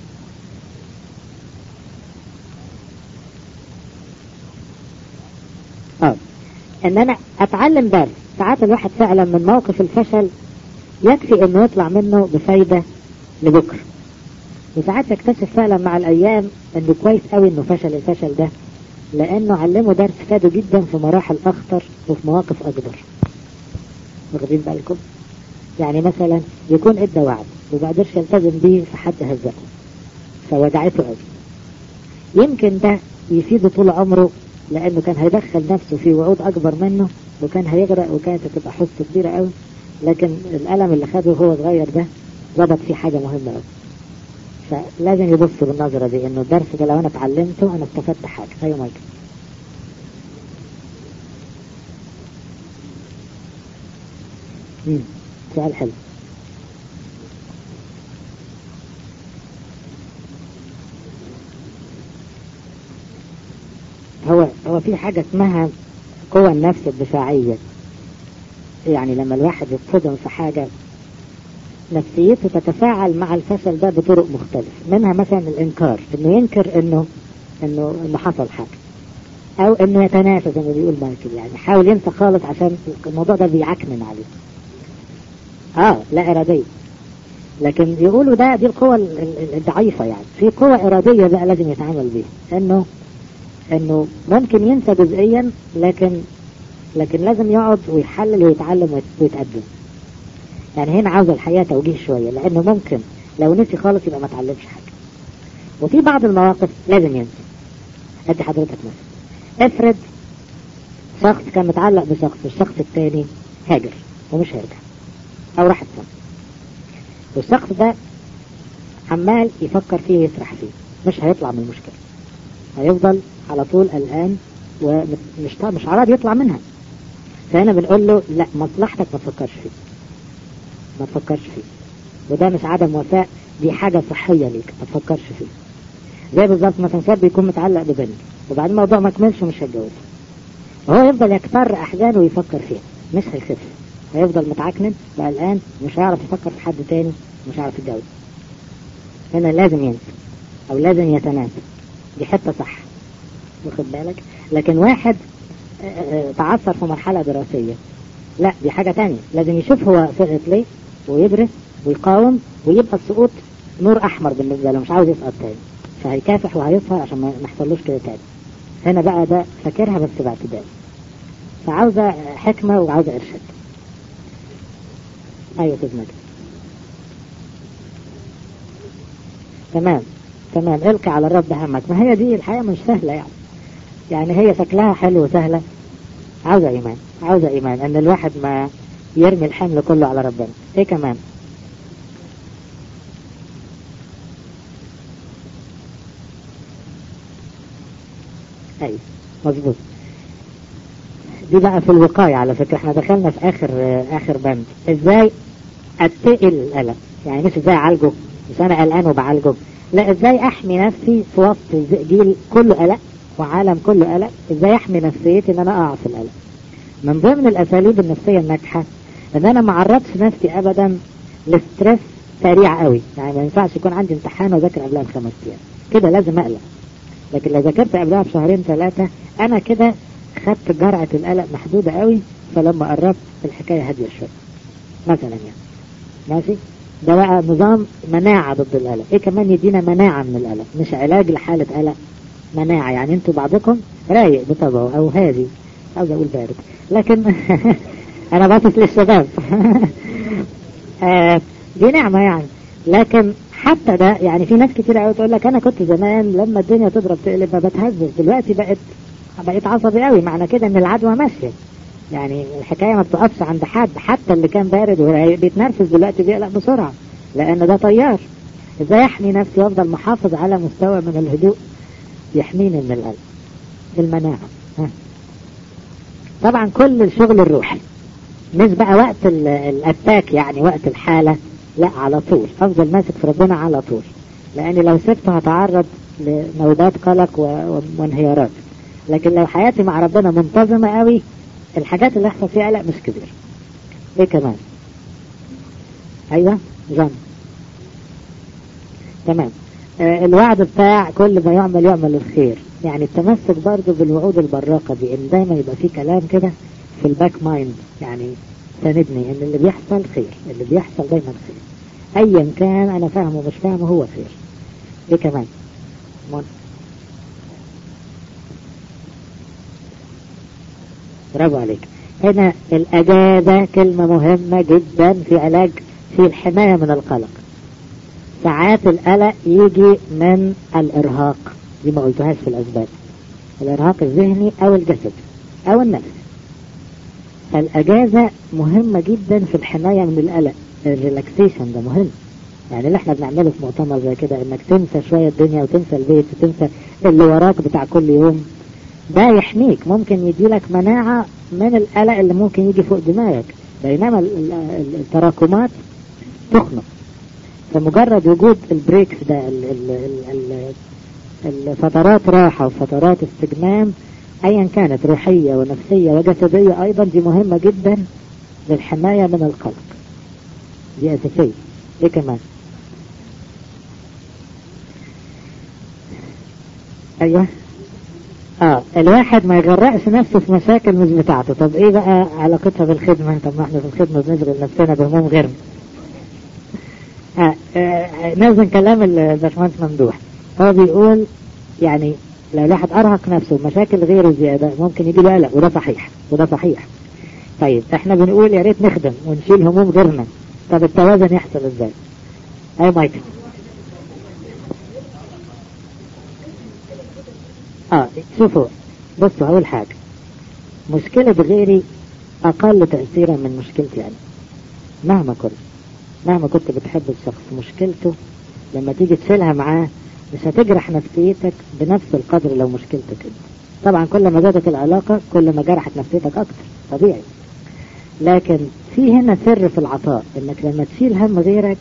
A: اه ان انا اتعلم درس ساعات الواحد فعلا من موقف الفشل يكفي انه يطلع منه بفايدة لبكره وساعات يكتشف فعلا مع الايام انه كويس قوي انه فشل الفشل ده لانه علمه درس فاده جدا في مراحل اخطر وفي مواقف اكبر واخدين بالكم يعني مثلا يكون ادى وعد وما قدرش يلتزم بيه فحد هزقه فوجعته قوي يمكن ده يفيده طول عمره لانه كان هيدخل نفسه في وعود اكبر منه وكان هيغرق وكانت هتبقى حصه كبيره قوي لكن الالم اللي خده وهو صغير ده ضبط فيه حاجه مهمه قوي فلازم يبص بالنظرة دي انه الدرس ده لو انا اتعلمته انا استفدت حاجة ايوه مايكل مم. سؤال حلو هو هو في حاجة اسمها قوى النفس الدفاعية يعني لما الواحد يتصدم في حاجة نفسيته تتفاعل مع الفشل ده بطرق مختلفة منها مثلا الإنكار إنه ينكر إنه إنه إنه حصل حاجة
B: او انه يتنافى زي ما بيقول مايكل يعني حاول ينسى خالص عشان الموضوع ده بيعكنن عليه اه لا ارادية لكن يقولوا ده دي القوة الضعيفة يعني في قوة ارادية بقى لازم يتعامل بيها انه انه ممكن ينسى جزئيا لكن لكن لازم يقعد ويحلل ويتعلم ويتقدم يعني هنا عاوز الحياة توجيه شوية لانه ممكن لو نسي خالص يبقى ما اتعلمش حاجة وفي بعض المواقف لازم ينسى ادي حضرتك مثلا افرض شخص كان متعلق بشخص والشخص الثاني هاجر ومش هيرجع او راح السما والشخص ده عمال يفكر فيه ويسرح فيه مش هيطلع من المشكلة هيفضل على طول قلقان ومش مش عراض يطلع منها فهنا بنقول له لا مصلحتك ما تفكرش فيه ما تفكرش فيه وده مش عدم وفاء دي حاجة صحية ليك ما تفكرش فيه زي بالظبط مثلا شاب بيكون متعلق ببنت وبعدين الموضوع ما كملش ومش هيتجوزها وهو يفضل يكتر احزانه ويفكر فيها مش هيخف هيفضل متعكنن وقلقان مش هيعرف يفكر في حد تاني مش هيعرف يتجوز هنا لازم ينسى او لازم يتناسى دي حتة صح واخد بالك لكن واحد تعثر في مرحلة دراسية لا دي حاجة تانية لازم يشوف هو سقط ليه ويدرس ويقاوم ويبقى السقوط نور احمر بالنسبة له مش عاوز يسقط تاني فهيكافح وهيسهر عشان ما يحصلوش كده تاني هنا بقى ده فاكرها بس باعتدال فعاوزة حكمة وعاوزة إرشاد أيوة تزمج تمام تمام القي على الرب همك ما هي دي الحقيقة مش سهلة يعني يعني هي شكلها حلو وسهلة عاوزة إيمان عاوزة إيمان أن الواحد ما يرمي الحمل كله على ربنا إيه كمان أيوة مظبوط دي بقى في الوقاية على فكرة احنا دخلنا في آخر آخر بند ازاي اتقل القلق يعني مش ازاي اعالجه مش انا قلقان وبعالجه لا ازاي احمي نفسي في وسط جيل كله قلق وعالم كله قلق ازاي احمي نفسيتي ان انا اقع في القلق من ضمن الاساليب النفسية الناجحة ان انا ما اعرضش نفسي ابدا لستريس سريع قوي يعني ما ينفعش يكون عندي امتحان واذاكر قبلها بخمس ايام كده لازم اقلق لكن لو ذاكرت قبلها بشهرين ثلاثة انا كده خدت جرعة القلق محدودة قوي فلما قربت الحكاية هادية شوية مثلا يعني ماشي ده بقى نظام مناعة ضد القلق ايه كمان يدينا مناعة من القلق مش علاج لحالة قلق مناعة يعني انتوا بعضكم رايق بطبعه او هادي عاوز اقول بارد لكن انا باصص للشباب آه دي نعمة يعني لكن حتى ده يعني في ناس كتير قوي تقول لك انا كنت زمان لما الدنيا تضرب تقلب ما بتهزش دلوقتي بقت بقيت عصبي قوي معنى كده ان العدوى ماشيه يعني الحكايه ما بتقفش عند حد حتى اللي كان بارد وبيتنرفز دلوقتي بيقلق بسرعه لان ده طيار ازاي احمي نفسي وافضل محافظ على مستوى من الهدوء يحميني من القلق المناعه ها. طبعا كل الشغل الروحي مش بقى وقت الاتاك يعني وقت الحاله لا على طول افضل ماسك في ربنا على طول لان لو سبته هتعرض لنوبات قلق وانهيارات لكن لو حياتي مع ربنا منتظمة قوي الحاجات اللي يحصل فيها قلق مش كبير ايه كمان ايوه جان تمام آه الوعد بتاع كل ما يعمل يعمل الخير يعني التمسك برضه بالوعود البراقة دي ان دايما يبقى في كلام كده في الباك مايند يعني ساندني ان اللي بيحصل خير اللي بيحصل دايما خير ايا كان انا فاهمه ومش فاهمه هو خير ايه كمان مون. برافو عليك هنا الأجازة كلمة مهمة جدا في علاج في الحماية من القلق ساعات القلق يجي من الإرهاق دي ما قلتهاش في الأسباب الإرهاق الذهني أو الجسد أو النفس فالأجازة مهمة جدا في الحماية من القلق الريلاكسيشن ده مهم يعني اللي احنا بنعمله في مؤتمر زي كده انك تنسى شوية الدنيا وتنسى البيت وتنسى اللي وراك بتاع كل يوم ده يحميك ممكن يديلك مناعة من القلق اللي ممكن يجي فوق دماغك بينما التراكمات تخنق فمجرد وجود البريكس ده ال ال ال الفترات راحة وفترات استجمام ايا كانت روحية ونفسية وجسدية ايضا دي مهمة جدا للحماية من القلق دي اساسية ايه كمان ايوه اه الواحد ما يغرقش نفسه في مشاكل مش بتاعته طب ايه بقى علاقتها بالخدمة طب ما احنا في الخدمة بنشغل نفسنا بهموم غيرنا آه آه نازل كلام الباشمهندس ممدوح هو بيقول يعني لو الواحد ارهق نفسه بمشاكل غيره زيادة ممكن يجي له قلق وده صحيح وده صحيح طيب احنا بنقول يا ريت نخدم ونشيل هموم غيرنا طب التوازن يحصل ازاي اي مايكل اه شوفوا بصوا اول حاجة مشكلة غيري اقل تأثيرا من مشكلتي انا مهما كنت مهما كنت بتحب الشخص مشكلته لما تيجي تشيلها معاه مش هتجرح نفسيتك بنفس القدر لو مشكلتك انت طبعا كل ما زادت العلاقة كل ما جرحت نفسيتك اكتر طبيعي لكن في هنا سر في العطاء انك لما تشيل هم غيرك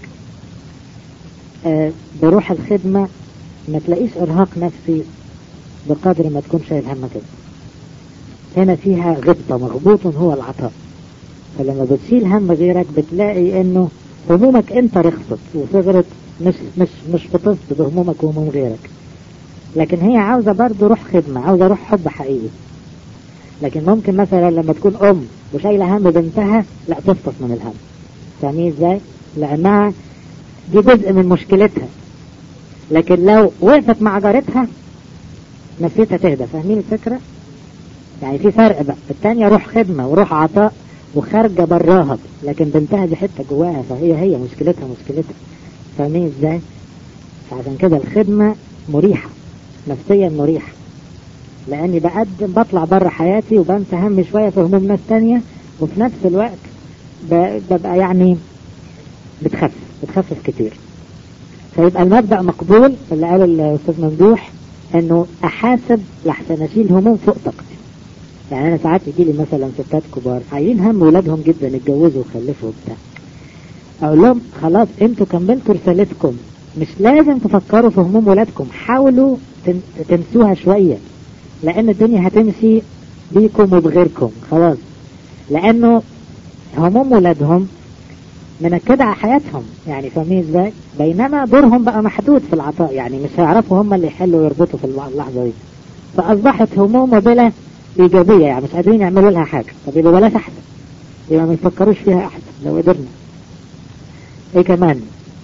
B: آه بروح الخدمة ما تلاقيش ارهاق نفسي بقدر ما تكون شايل همك انت هنا فيها غبطة مغبوط هو العطاء فلما بتشيل هم غيرك بتلاقي انه همومك انت رخصت وصغرت مش مش مش بتصد بهمومك وهموم غيرك لكن هي عاوزة برضه روح خدمة عاوزة روح حب حقيقي لكن ممكن مثلا لما تكون ام وشايلة هم بنتها لا تفطس من الهم فاهمين ازاي لانها دي جزء من مشكلتها لكن لو وقفت مع جارتها نفسيتها تهدى فاهمين الفكرة يعني في فرق بقى التانية روح خدمة وروح عطاء وخارجة براها لكن بنتها دي حتة جواها فهي هي مشكلتها مشكلتها فاهمين ازاي فعشان كده الخدمة مريحة نفسيا مريحة لاني بقدم بطلع بره حياتي وبنسى همي شوية في هموم ناس تانية وفي نفس الوقت ببقى يعني بتخفف بتخفف كتير فيبقى المبدأ مقبول اللي قال الاستاذ ممدوح انه احاسب لحسن اشيل هموم فوق طاقتي يعني انا ساعات يجي لي مثلا ستات كبار عايلين هم ولادهم جدا اتجوزوا وخلفوا وبتاع اقول لهم خلاص انتوا كملتوا رسالتكم مش لازم تفكروا في هموم ولادكم حاولوا تنسوها شوية لان الدنيا هتمشي بيكم وبغيركم خلاص لانه هموم ولادهم منكدة على حياتهم يعني فاهمين ازاي بينما دورهم بقى محدود في العطاء يعني مش هيعرفوا هم اللي يحلوا ويربطوا في اللحظة دي فاصبحت هموم بلا ايجابية يعني مش قادرين يعملوا لها حاجة طب يبقى بلاش احسن يبقى ما يفكروش فيها احسن لو قدرنا ايه كمان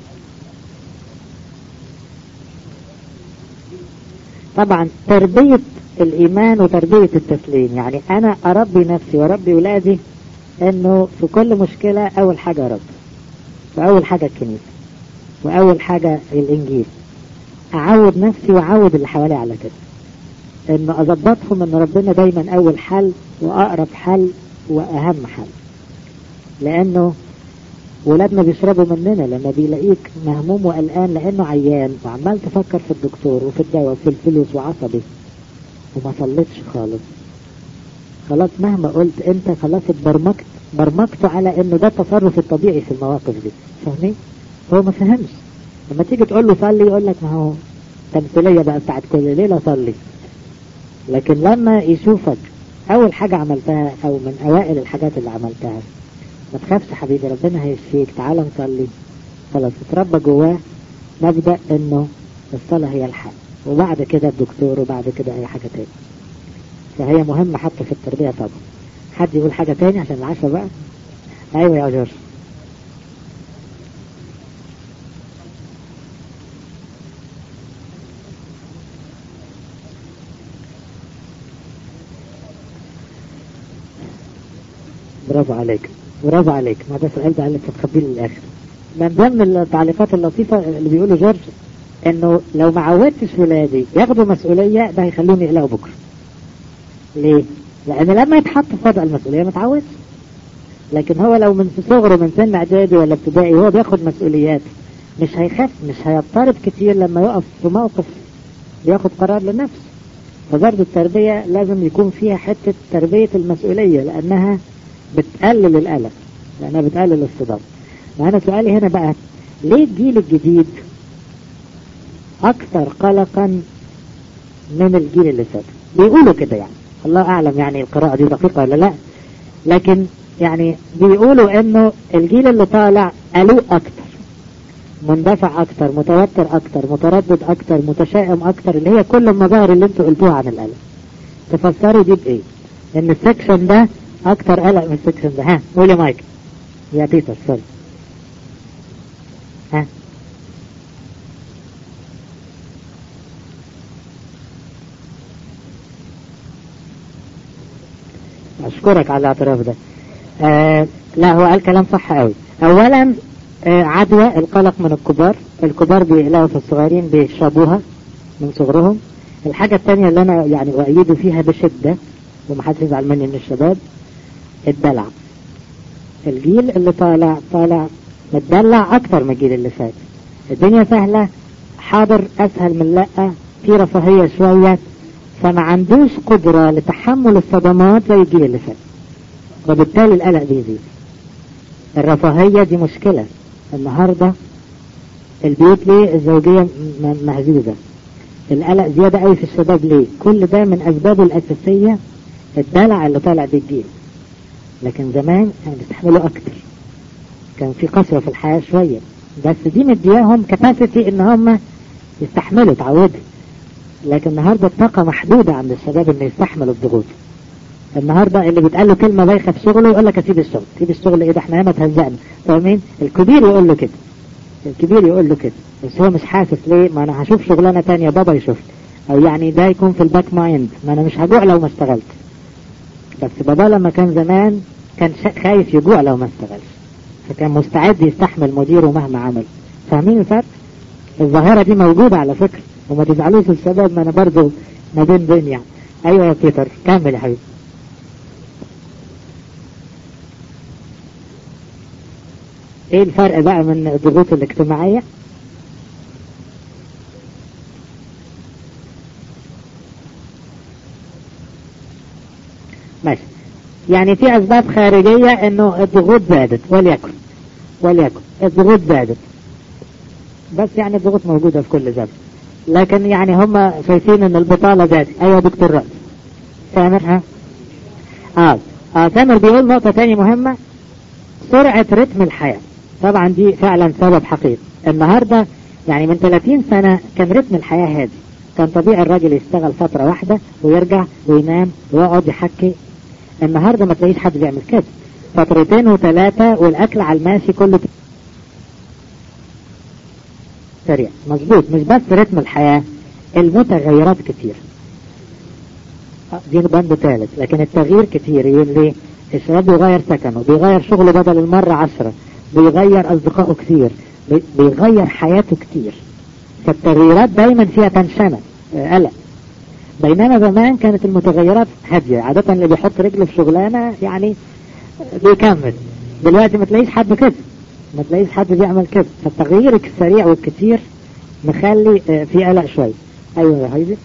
B: طبعا تربية الايمان وتربية التسليم يعني انا اربي نفسي واربي ولادي انه في كل مشكلة اول حاجة رب واول حاجة الكنيسة واول حاجة الانجيل اعود نفسي واعود اللي حوالي على كده انه اظبطهم ان ربنا دايما اول حل واقرب حل واهم حل لانه ولادنا بيشربوا مننا لما بيلاقيك مهموم وقلقان لانه عيان وعمال تفكر في الدكتور وفي الدواء وفي الفلوس وعصبي وما صليتش خالص خلاص مهما قلت انت خلاص اتبرمجت برمجته على انه ده التصرف الطبيعي في المواقف دي فاهمين هو ما فهمش لما تيجي تقول له صلي يقول لك ما هو تمثيليه بقى بتاعت كل ليله صلي لكن لما يشوفك اول حاجه عملتها او من اوائل الحاجات اللي عملتها ما تخافش حبيبي ربنا هيشفيك تعال نصلي خلاص اتربى جواه مبدا انه الصلاه هي الحل وبعد كده الدكتور وبعد كده اي حاجه تاني فهي مهمة حتى في التربية طبعا حد يقول حاجة تاني عشان العشاء بقى ايوه يا جورج برافو عليك برافو عليك ما ده السؤال ده اللي بتخبيه للاخر من ضمن التعليقات اللطيفة اللي بيقوله جورج انه لو ما عودتش ولادي ياخدوا مسؤولية ده هيخليهم يقلقوا بكره ليه؟ لأن لما يتحط في وضع المسؤولية ما تعودش لكن هو لو من صغره من سن إعدادي ولا ابتدائي هو بياخد مسؤوليات مش هيخاف مش هيضطرب كتير لما يقف في موقف ياخد قرار لنفسه فبرضه التربية لازم يكون فيها حتة تربية المسؤولية لأنها بتقلل القلق لأنها بتقلل الصدام وأنا سؤالي هنا بقى ليه الجيل الجديد أكثر قلقا من الجيل اللي فات بيقولوا كده يعني الله أعلم يعني القراءة دي دقيقة ولا لا لكن يعني بيقولوا انه الجيل اللي طالع قلوق اكتر مندفع اكتر متوتر اكتر متردد اكتر متشائم اكتر اللي هي كل المظاهر اللي انتوا قلتوها عن القلق
A: تفسروا دي بايه ان السكشن ده اكتر قلق من السكشن ده ها قول يا مايك يا بيتر سوري ها اشكرك على الاعتراف ده آه لا هو قال كلام صح قوي اولا آه عدوى القلق من الكبار الكبار بيقلقوا في الصغيرين بيشربوها من صغرهم الحاجة الثانية اللي انا يعني اؤيد فيها بشدة ومحدش يزعل مني من الشباب الدلع الجيل اللي طالع طالع متدلع اكتر من الجيل اللي فات الدنيا سهلة حاضر اسهل من لا في رفاهية شوية فما عندوش قدرة لتحمل الصدمات زي الجيل اللي فات وبالتالي القلق بيزيد الرفاهية دي مشكلة النهاردة البيوت ليه الزوجية مهزوزة القلق زيادة قوي في الشباب ليه كل ده من أسبابه الأساسية الدلع اللي طالع بالجيل لكن زمان كانوا بيستحملوا أكتر كان في قسوة في الحياة شوية بس دي مدياهم كباسيتي ان هم يستحملوا تعودوا لكن النهاردة الطاقة محدودة عند الشباب انه يستحمل الضغوط النهاردة اللي بيتقال له كلمة بايخة في شغله يقول لك اسيب الشغل اسيب الشغل ايه ده احنا ياما اتهزقنا فاهمين الكبير يقول له كده الكبير يقول له كده بس هو مش حاسس ليه ما انا هشوف شغلانة تانية بابا يشوف او يعني ده يكون في الباك مايند ما انا مش هجوع لو ما اشتغلت بس بابا لما كان زمان كان خايف يجوع لو ما اشتغلش فكان مستعد يستحمل مديره مهما عمل فاهمين الفرق الظاهرة دي موجودة على فكرة وما تزعلوش الشباب ما انا برضو ما بين بين يعني ايوه يا بيتر كمل يا حبيبي ايه الفرق بقى من الضغوط الاجتماعية ماشي يعني في اسباب خارجية انه الضغوط زادت وليكن وليكن الضغوط زادت بس يعني الضغوط موجودة في كل زمن لكن يعني هم شايفين ان البطالة زادت ايوه دكتور رأس سامر ها اه اه سامر بيقول نقطة تانية مهمة سرعة رتم الحياة طبعا دي فعلا سبب حقيقي النهاردة يعني من 30 سنة كان رتم الحياة هادي كان طبيعي الراجل يشتغل فترة واحدة ويرجع وينام ويقعد يحكي النهاردة ما تلاقيش حد بيعمل كده فترتين وثلاثة والأكل على الماشي كله سريع مظبوط مش بس رتم الحياة المتغيرات كتير دي بند ثالث لكن التغيير كتير يقول لي الشباب بيغير سكنه بيغير شغله بدل المرة عشرة بيغير أصدقائه كتير بيغير حياته كتير فالتغييرات دايما فيها تنشنة قلق بينما زمان كانت المتغيرات هادية عادة اللي بيحط رجله في شغلانة يعني بيكمل دلوقتي ما تلاقيش حد كده ما تلاقيش حد بيعمل كده فالتغيير السريع والكتير مخلي في قلق شوية ايوه يا هيدي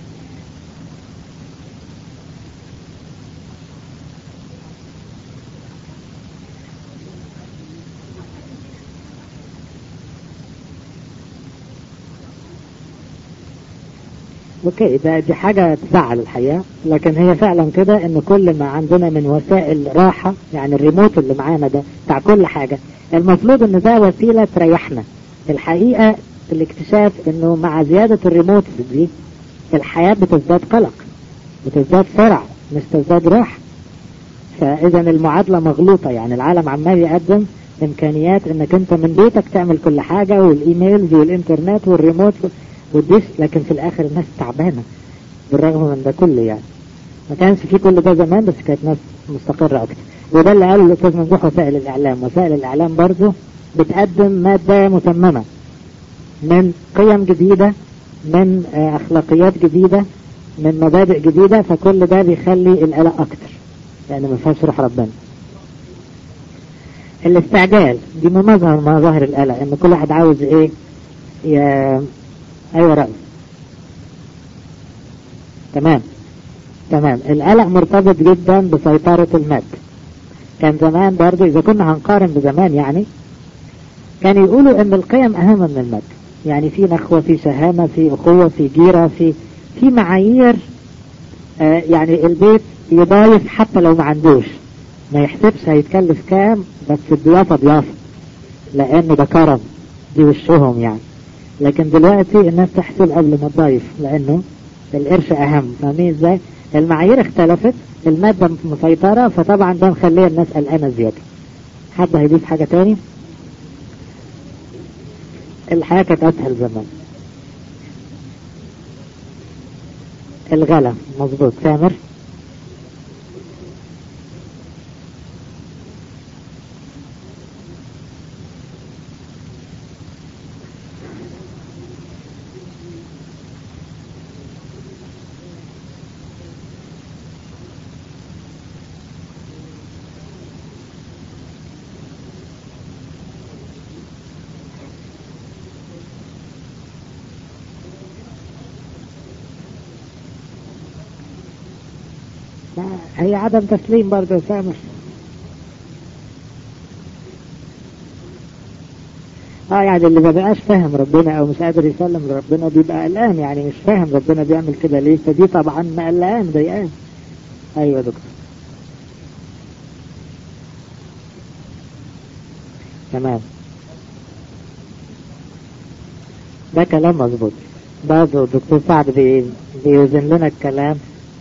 A: اوكي ده دي حاجة تزعل الحقيقة لكن هي فعلا كده ان كل ما عندنا من وسائل راحة يعني الريموت اللي معانا ده بتاع كل حاجة المفروض ان ده وسيلة تريحنا الحقيقة الاكتشاف انه مع زيادة الريموت دي الحياة بتزداد قلق بتزداد سرعة مش تزداد راحة فاذا المعادلة مغلوطة يعني العالم عمال يقدم امكانيات انك انت من بيتك تعمل كل حاجة والايميلز والانترنت والريموت والدش لكن في الاخر الناس تعبانة بالرغم من ده كله يعني ما كانش في كل ده زمان بس كانت ناس مستقرة اكتر وده اللي قاله الاستاذ ممدوح وسائل الاعلام وسائل الاعلام برضه بتقدم مادة مسممة من قيم جديدة من اخلاقيات جديدة من مبادئ جديدة فكل ده بيخلي القلق اكتر لان ما فيهاش روح ربنا الاستعجال دي مظهر من مظاهر القلق ان كل واحد عاوز ايه يا ايوه رأي تمام تمام القلق مرتبط جدا بسيطرة المادة كان زمان برضه اذا كنا هنقارن بزمان يعني كانوا يقولوا ان القيم اهم من المادة يعني في نخوة في شهامة في اخوة في جيرة في في معايير آه يعني البيت يضايف حتى لو ما عندوش ما يحسبش هيتكلف كام بس الضيافة ضيافة لانه ده كرم دي وشهم يعني لكن دلوقتي الناس تحسب قبل ما تضيف لانه القرش اهم فاهمين ازاي
B: المعايير اختلفت المادة مسيطرة فطبعا ده مخليه الناس قلقانة زيادة حد هيضيف حاجة تاني الحياة كانت أسهل زمان الغلا مظبوط سامر هي عدم تسليم برضه يا سامر اه يعني اللي ما بقاش فاهم ربنا او مش قادر يسلم لربنا بيبقى قلقان يعني مش فاهم ربنا بيعمل كده ليه فدي طبعا قلقان ضيقان ايوه يا دكتور تمام ده كلام مظبوط برضه الدكتور سعد بي... بيوزن لنا الكلام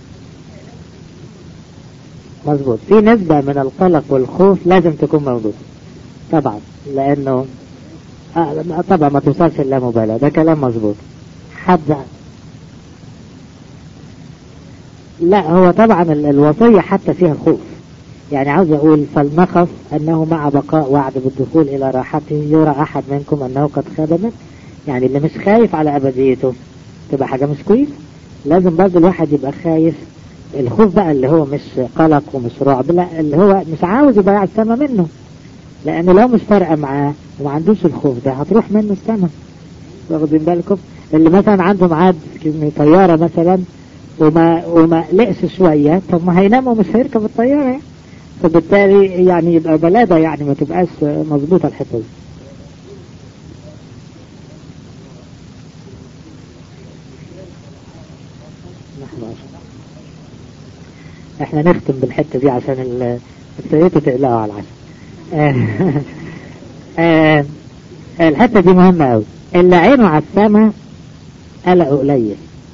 B: مظبوط في نسبة من القلق والخوف لازم تكون موجودة طبعا لأنه آه طبعا ما توصلش إلا مبالاة ده كلام مظبوط حد لا هو طبعا الوصية حتى فيها خوف يعني عاوز أقول فلنخف أنه مع بقاء وعد بالدخول إلى راحته يرى أحد منكم أنه قد خدمت يعني اللي مش خايف على أبديته تبقى حاجة مش كويس لازم برضه الواحد يبقى خايف الخوف بقى اللي هو مش قلق ومش رعب لا اللي هو مش عاوز يضيع السما منه لأنه لو مش فارقة معاه وما عندوش الخوف ده هتروح منه السما واخدين بالكم اللي مثلا عنده ميعاد طيارة مثلا وما وما لقش شوية طب ما هينام ومش هيركب الطيارة يعني. فبالتالي يعني يبقى بلادة يعني ما تبقاش مظبوطة الحتة دي احنا نختم بالحتة دي عشان ابتديتوا تقلقوا على العشاء الحتة دي مهمة قوي اللي عينه على السما قلقه قليل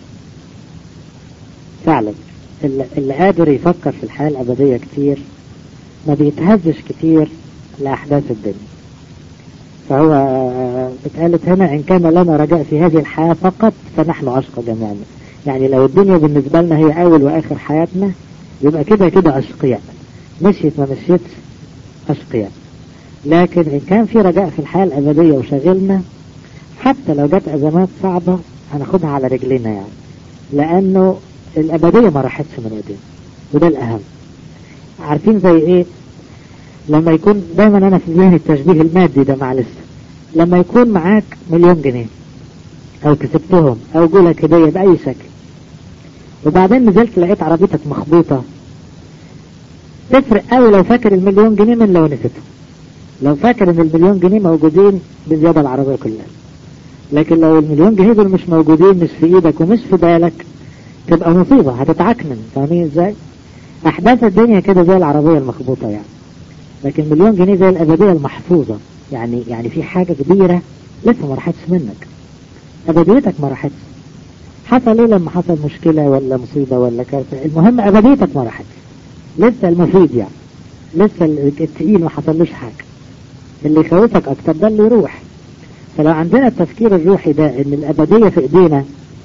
B: فعلا اللي, اللي قادر يفكر في الحياة الأبدية كتير ما بيتهزش كتير لأحداث الدنيا فهو اتقالت هنا إن كان لنا رجاء في هذه الحياة فقط فنحن أشقى جميعا يعني لو الدنيا بالنسبة لنا هي أول وآخر حياتنا يبقى كده كده أشقياء مشيت ما مشيتش أشقياء لكن إن كان في رجاء في الحياة الأبدية وشغلنا حتى لو جت أزمات صعبة هناخدها على رجلنا يعني لأنه الأبدية ما راحتش من ايدينا وده الأهم عارفين زي إيه لما يكون دايما أنا في ذهني التشبيه المادي ده معلش لما يكون معاك مليون جنيه أو كسبتهم أو جولك هدية بأي شكل وبعدين نزلت لقيت عربيتك مخبوطة تفرق قوي لو فاكر المليون جنيه من لو نسيتهم لو فاكر ان المليون جنيه موجودين بزيادة العربية كلها لكن لو المليون جنيه دول مش موجودين مش في ايدك ومش في بالك تبقى مصيبة هتتعكنن فاهمين ازاي احداث الدنيا كده زي العربية المخبوطة يعني لكن مليون جنيه زي الابدية المحفوظة يعني يعني في حاجة كبيرة لسه ما راحتش منك ابديتك ما راحتش حصل ايه لما حصل مشكلة ولا مصيبة ولا كارثة المهم ابديتك ما راحتش لسه المفيد يعني لسه التقيل ما حصلوش حاجة اللي يخوفك اكتر ده اللي يروح فلو عندنا التفكير الروحي ده ان الابدية في ايدينا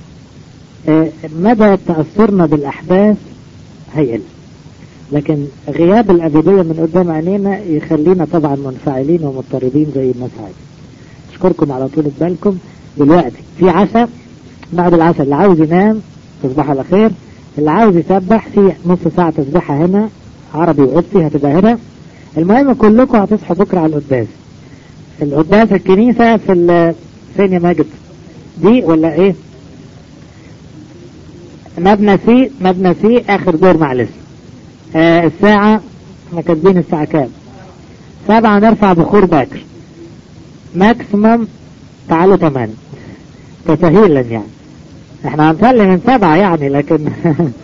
B: مدى تأثرنا بالاحداث هيقل لكن غياب الابدية من قدام عينينا يخلينا طبعا منفعلين ومضطربين زي الناس عادي اشكركم على طولة بالكم دلوقتي في عشاء بعد العشاء اللي عاوز ينام تصبح على خير اللي عاوز يسبح في نص ساعة تسبحها هنا عربي وقدسي هتبقى هنا المهم كلكم هتصحوا بكرة على القداس القداس الكنيسة في فين يا ماجد دي ولا ايه مبنى سي مبنى سي اخر دور معلش آه الساعة احنا كاتبين الساعة كام سبعة نرفع بخور باكر ماكسيمم تعالوا تمانية تسهيلا يعني احنا هنصلي من سبعة يعني لكن